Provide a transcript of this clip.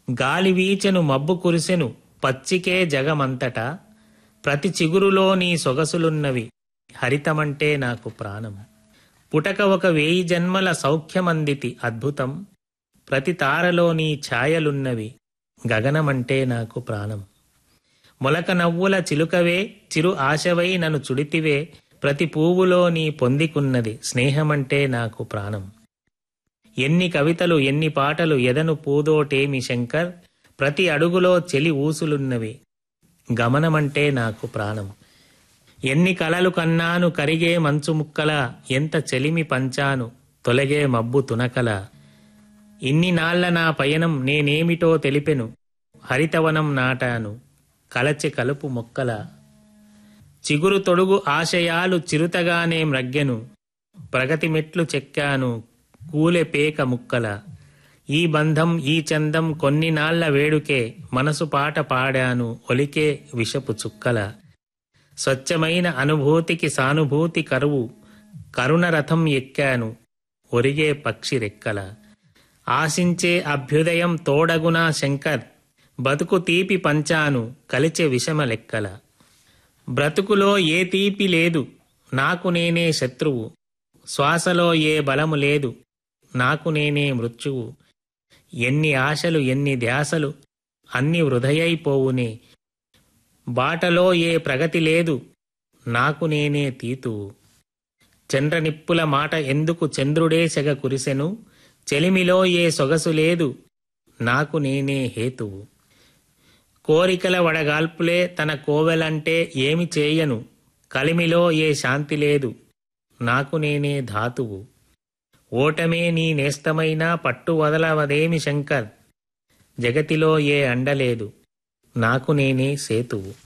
గాలి వీచెను మబ్బు కురిసెను పచ్చికే జగమంతటా ప్రతి చిగురులో నీ సొగసులున్నవి హరితమంటే నాకు ప్రాణం పుటక ఒక వేయి జన్మల సౌఖ్యమందితి అద్భుతం ప్రతి తారలో నీ ఛాయలున్నవి గగనమంటే నాకు ప్రాణం మొలక నవ్వుల చిలుకవే చిరు ఆశవై నన్ను చుడితివే ప్రతి పువ్వులో నీ పొందికున్నది స్నేహమంటే నాకు ప్రాణం ఎన్ని కవితలు ఎన్ని పాటలు ఎదను పూదోటేమి శంకర్ ప్రతి అడుగులో చెలి ఊసులున్నవి గమనమంటే నాకు ప్రాణం ఎన్ని కలలు కన్నాను కరిగే మంచు ముక్కల ఎంత చెలిమి పంచాను తొలగే మబ్బు తునకల ఇన్ని నాళ్ల నా పయనం నేనేమిటో తెలిపెను హరితవనం నాటాను కలచె కలుపు మొక్కల చిగురు తొడుగు ఆశయాలు చిరుతగానే మ్రగ్గెను ప్రగతి మెట్లు చెక్కాను కూలె పేక ముక్కల ఈ బంధం ఈ చందం కొన్ని నాళ్ల వేడుకే మనసు పాట పాడాను ఒలికే విషపు చుక్కల స్వచ్ఛమైన అనుభూతికి సానుభూతి కరువు కరుణ రథం ఎక్కాను ఒరిగే పక్షి రెక్కల ఆశించే అభ్యుదయం తోడగునా శంకర్ బతుకు తీపి పంచాను కలిచే విషమ లెక్కల బ్రతుకులో ఏ తీపి లేదు నాకు నేనే శత్రువు శ్వాసలో ఏ బలము లేదు నాకు నేనే మృత్యువు ఎన్ని ఆశలు ఎన్ని ధ్యాసలు అన్ని వృధయైపోవునే బాటలో ఏ ప్రగతి లేదు నాకు నేనే తీతువు చంద్రనిప్పుల మాట ఎందుకు చంద్రుడే సెగ కురిసెను చెలిమిలో ఏ సొగసు లేదు నాకు నేనే హేతువు కోరికల వడగాల్పులే తన కోవెలంటే ఏమి చేయను కలిమిలో ఏ శాంతి లేదు నాకు నేనే ధాతువు ఓటమే నీ నేస్తమైనా పట్టు వదలవదేమి శంకర్ జగతిలో ఏ అండలేదు నాకు నేనే సేతువు